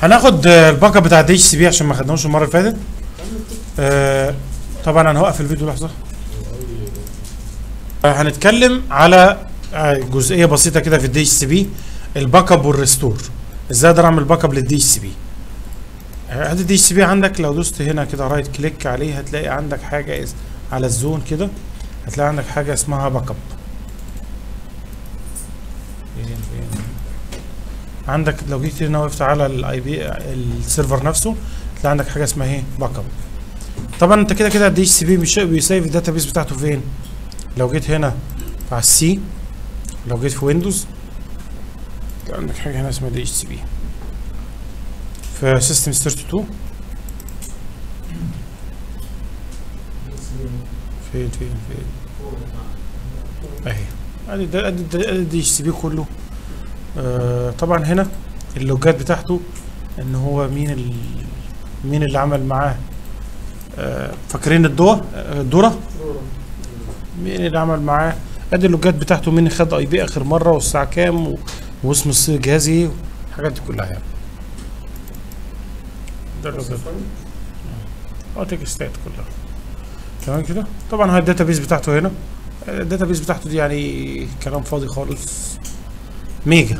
هناخد آه، الباك اب بتاع دي اتش سي بي عشان ما خدناهوش المره اللي فاتت آه، طبعا انا هوقف الفيديو لحظه آه، هنتكلم على آه، جزئيه بسيطه كده في الدي اتش سي بي الباك اب والريستور ازاي اقدر اعمل باك اب للدي اتش سي بي ادي الدي اتش سي بي عندك لو دوست هنا كده رايت كليك عليه هتلاقي عندك حاجه اس- على الزون كده هتلاقي عندك حاجه اسمها باك اب فين فين عندك لو جيت هنا وقفت على الاي بي السيرفر نفسه تلاقي عندك حاجه اسمها ايه باك اب طبعا انت كده كده الدي اتش سي بي مش بيسيف الداتابيس بتاعته فين لو جيت هنا على السي لو جيت في ويندوز تلاقي عندك حاجه هنا اسمها دي اتش سي بي في سيستم 32 فين فين فين اهي ادي ده- ادي ده- ادي الدي اتش سي بي كله آه طبعا هنا اللوجات بتاعته ان هو مين ال... مين اللي عمل معاه آه فاكرين الدوا آه، الدوره مين اللي عمل معاه ادي اللوجات بتاعته مين خد اي بي اخر مره والساعه كام و... واسم الص- الجهاز ايه الحاجات دي كلها يعني ده اللوجات اه تكستات كلها تمام كده طبعا هاي الداتابيس بتاعته هنا الداتابيس بتاعته دي يعني كلام فاضي خالص ميجا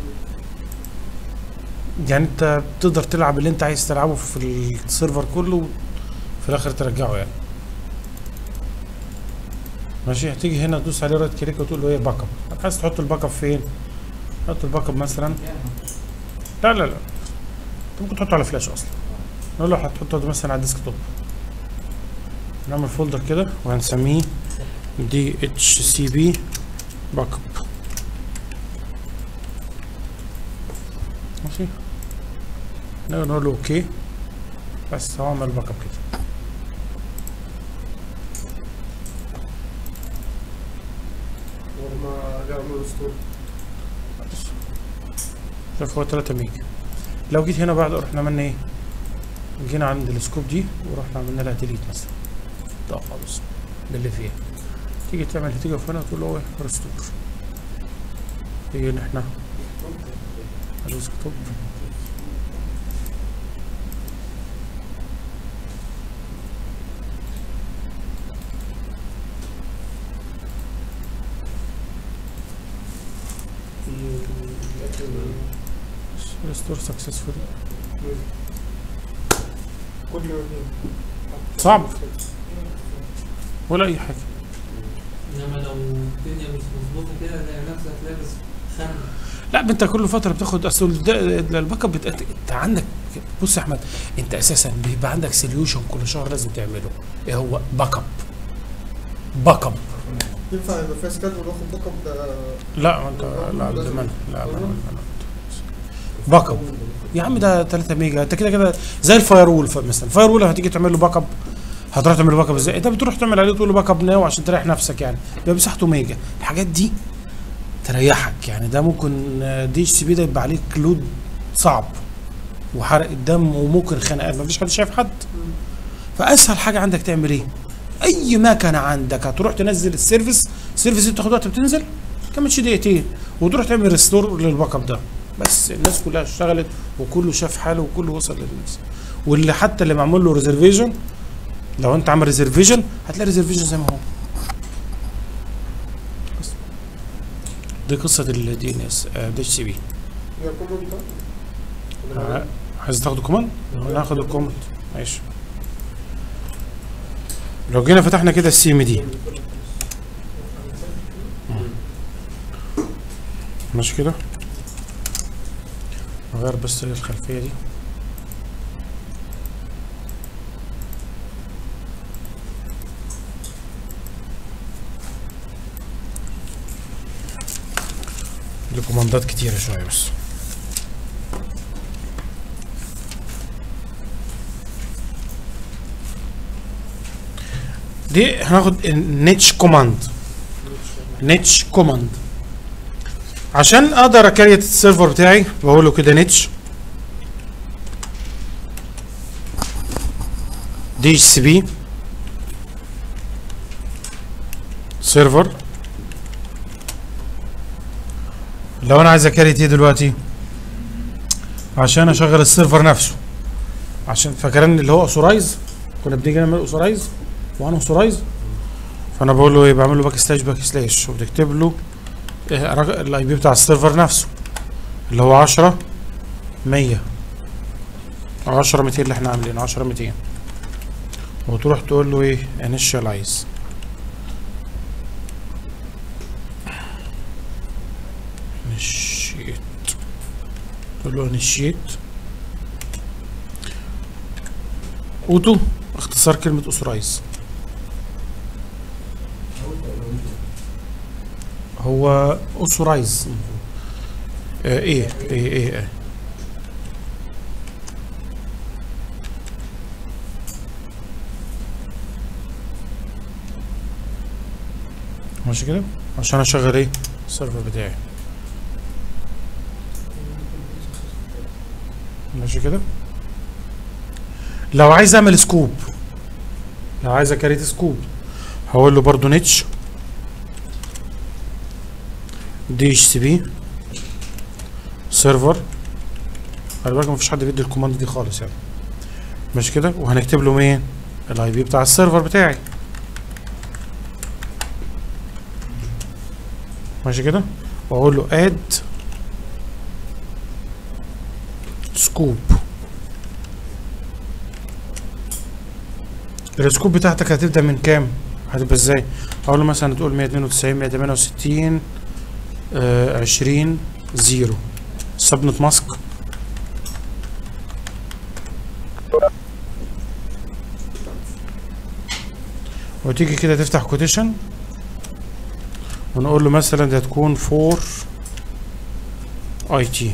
يعني انت بتقدر تلعب اللي انت عايز تلعبه في السيرفر كله وفي الاخر ترجعه يعني ماشي هتيجي هنا تدوس عليه رايت كليك وتقول له ايه باك اب عايز تحط الباك اب فين حط الباك اب مثلا لا لا لا انت ممكن تحطه على فلاش اصلا نقول له هتحطه مثلا على الديسك توب نعمل فولدر كده وهنسميه دي اتش سي بي باك اب ماشي نقدر نقول له اوكي بس هو عمل باك اب كده ولما يعملوا ستور شوف هو 3 ميجا لو جيت هنا بعد رحنا عملنا ايه جينا عند السكوب دي ورحنا عملنا لها ديليت مثلا ده خالص ده اللي فيها تيجي تعمل تيجي في هنا تقول له ايه ريستور تيجي ان احنا الديسكتوب ريستور سكسسفول كل يوم صعب ولا اي حاجه انما لو الدنيا مش مظبوطه كده تلاقي نفسك لابس خم لا انت كل فتره بتاخد اصل ده- ده الباك اب بتاعت- انت عندك بص يا احمد انت اساسا بيبقى عندك سوليوشن كل شهر لازم تعمله ايه هو باك اب باك اب ينفع يبقى فيها سكاد وناخد باك اب ده لا ما انت لا ده من لا ما- ما- ما- باك اب يا عم ده 3 ميجا انت كده كده زي الفاير وول مثلا الفاير وول هتيجي تعمل له باك اب هتروح تعمل له باك اب ازاي انت بتروح تعمل عليه تقول له باك اب ناو عشان تريح نفسك يعني بيبقى مساحته ميجا الحاجات دي تريحك يعني ده ممكن دي اتش سي بي ده يبقى عليك لود صعب وحرق الدم وممكن خناقات مفيش حد شايف حد فاسهل حاجه عندك تعمل ايه اي مكنه عندك هتروح تنزل السيرفيس السيرفيس دي بتاخد وقت بتنزل كملش دقيقتين وتروح تعمل ريستور للباك اب ده بس الناس كلها اشتغلت وكله شاف حاله وكله وصل للناس واللي حتى اللي معمول له ريزرفيشن لو انت عامل ريزرفيشن هتلاقي ريزرفيشن زي ما هو بس. دي قصه الدي ان اس دي اتش سي بي ده كله بتاع عايز تاخد كوماند ناخد الكوماند ماشي لو جينا فتحنا كده السي ام دي ماشي كده نغير بس الخلفيه دي الكوماندات كتيرة شوية بس دي هناخد النيتش كوماند نيتش كوماند عشان اقدر اكريت السيرفر بتاعي بقول له كده نيتش دي اتش سي بي سيرفر لو انا عايز اكريت ايه دلوقتي عشان اشغل السيرفر نفسه عشان فاكرين اللي هو اوثورايز كنا بنيجي نعمل اوثورايز وان اوثورايز فانا بقول له ايه بعمل له باك سلاش باك سلاش وبتكتب له الاي بي بتاع السيرفر نفسه اللي هو 10 100 10 200 اللي احنا عاملينه 10 200 وتروح تقول له ايه انيشاليز انيشيت تقول له انيشيت اوتو اختصار كلمة اوثرايز هو اوثرايز آه ايه ايه ايه, إيه. ماشي كده عشان اشغل ايه السيرفر بتاعي ماشي كده لو عايز اعمل سكوب لو عايز اكريت سكوب هقول له برضو نيتش دي اتش سي بي سيرفر خلي بالك مفيش حد بيدي الكوماند دي خالص يعني ماشي كده وهنكتب له مين الاي بي بتاع السيرفر بتاعي ماشي كده واقول له اد سكوب السكوب بتاعتك هتبدا من كام هتبقى ازاي هقول له مثلا تقول 192 168 آه 20 0 سبنت ماسك وتيجي كده تفتح كوتيشن ونقول له مثلا دي هتكون فور اي تي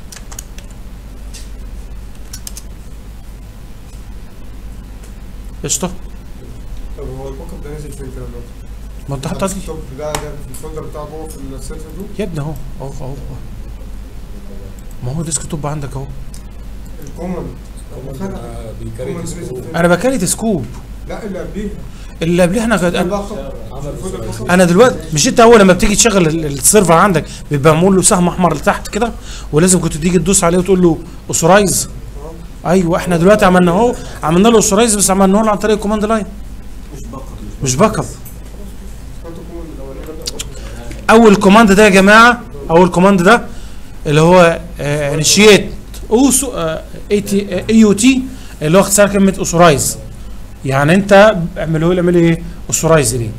قشطه طب هو الباك اب ده نازل فين كده دلوقتي؟ ما انت حاطط الديسكتوب ده ده في الفولدر بتاعه جوه في السيرفر دول يا ابني اهو اهو اهو أهو. ما هو ديسك توب عندك اهو الكوماند هو خدها. بيكريت سكوب انا بكريت سكوب لا اللي قبليها اللي قبلها انا كنت- الباك أنا- اب عمل الفولدر باك اب. انا دلوقتي مش انت اول لما بتيجي تشغل ال- السيرفر عندك بيبقى معمول له سهم احمر لتحت كده ولازم كنت تيجي تدوس عليه وتقول له اوثرايز ايوه احنا دلوقتي عملنا اهو عملنا له اوثرايز بس عملناه له عن طريق الكوماند لاين مش باك اب حط الكوماند الاولاني ده باك اب. اول كوماند ده يا جماعه اول كوماند ده اللي هو انيشيت اوسو اي يو تي اللي هو اختصار كلمه اوثرايز يعني انت اعمله لي اعمل ايه اوثرايز دي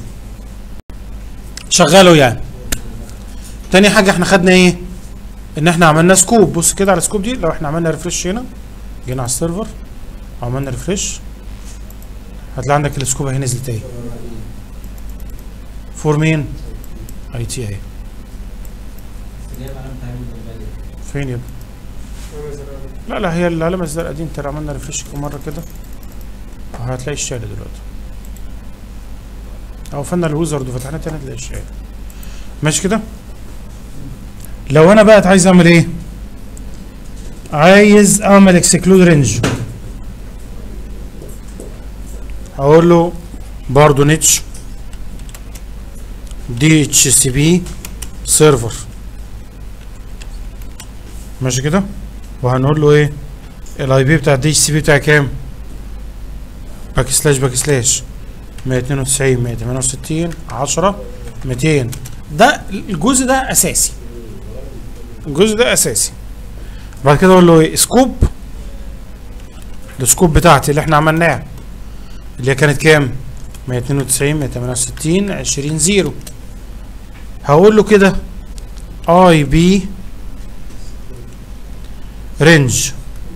شغله يعني تاني حاجه احنا خدنا ايه ان احنا عملنا سكوب بص كده على السكوب دي لو احنا عملنا ريفرش هنا جينا على السيرفر عملنا ريفرش هتلاقي عندك السكوب اهي نزلت اهي فور مين اي تي اهي فين يا ابني؟ أنا زرقاء. لا لا هي العلامة الزرقاء دي انت لو عملنا ريفرش كم مرة كده هتلاقي الشارع دلوقتي او فن الويزرد وفتحنا تاني هتلاقي الشارع ماشي كده لو انا بقى عايز اعمل ايه عايز اعمل اكسكلود رينج هقول له برضه نيتش دي اتش سي بي سيرفر ماشي كده وهنقول له ايه الاي بي بتاع الدي اتش سي بي بتاع كام باك سلاش باك سلاش 192 168 10 200 ده الجزء ده اساسي الجزء ده اساسي بعد كده اقول له ايه سكوب السكوب بتاعتي اللي احنا عملناها اللي هي كانت كام 192 168 20 0 هقول له كده اي بي رينج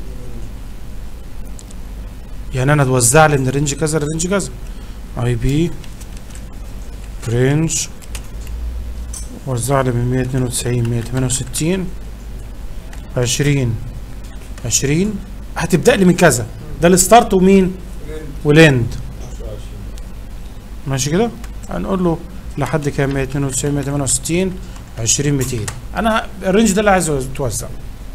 يعني انا اتوزع لي من الرينج كذا للرينج كذا اي بي رينج وزع لي من 192 168 20 20 هتبدا لي من كذا ده الستارت ومين والاند ماشي كده هنقول له لحد كام 192 168 20 200 انا الرينج ده اللي عايز توزع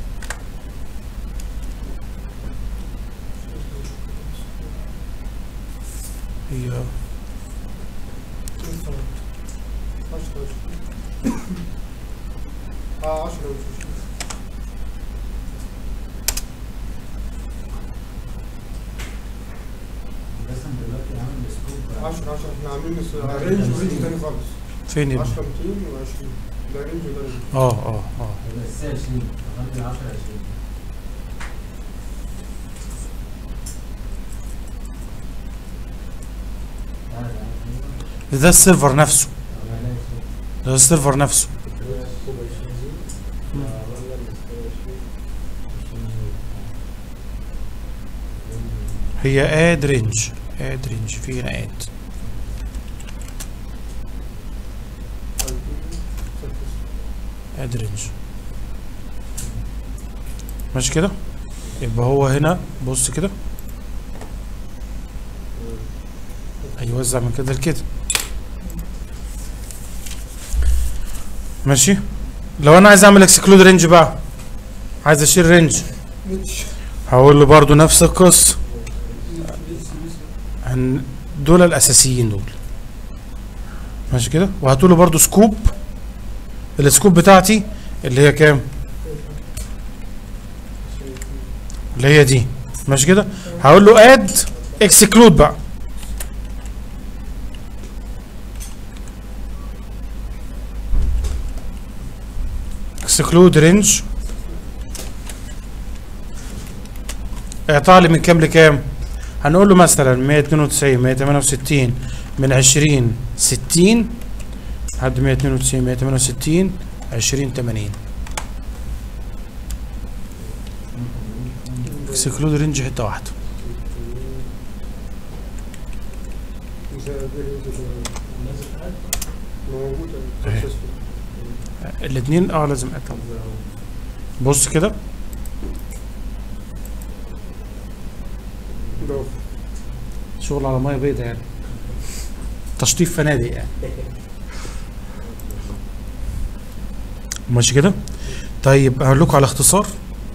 هي اه 10 مش 20. 10 10 احنا عاملين بس رينج ورينج تاني خالص فين 10 ابني 200 و20 ده رينج وده رينج اه اه اه يبقى الساعة 20 أقل من 10 20 تعالى تعالى ده السيرفر نفسه تعالى ده السيرفر نفسه هي اد رينج اد رينج في هنا اد اد رينج ماشي كده يبقى هو هنا بص كده هيوزع من كده لكده ماشي لو انا عايز اعمل اكسكلود رينج بقى عايز اشيل رينج هقول له برضو نفس القصه هن- دول الاساسيين دول ماشي كده وهاتوا له برضو سكوب السكوب بتاعتي اللي هي كام اللي هي دي ماشي كده هقول له اد اكسكلود بقى اكسكلود رينج اعطاه لي من كام لكام هنقول له مثلا 192 168 من 20 60 لحد 192 168 20 80 اكسكلود رينج حته واحده موجود إيه. الاثنين اه لازم اكل بص كده ده شغل على ميه بيضاء يعني تشطيف فنادق يعني ماشي كده طيب هقول لكم على اختصار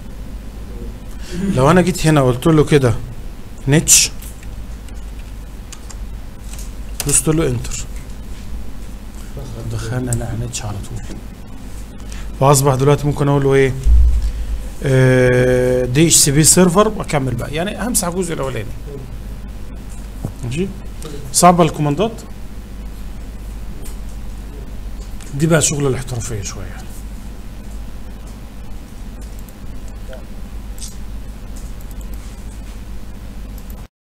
لو انا جيت هنا قلت له كده نيتش دوست له انتر دخلنا انا على نيتش على طول فاصبح دلوقتي ممكن اقول له ايه دي اتش سي بي سيرفر واكمل بقى يعني همسح الجزء الاولاني ماشي صعبه الكوماندات دي بقى شغل الاحترافيه شويه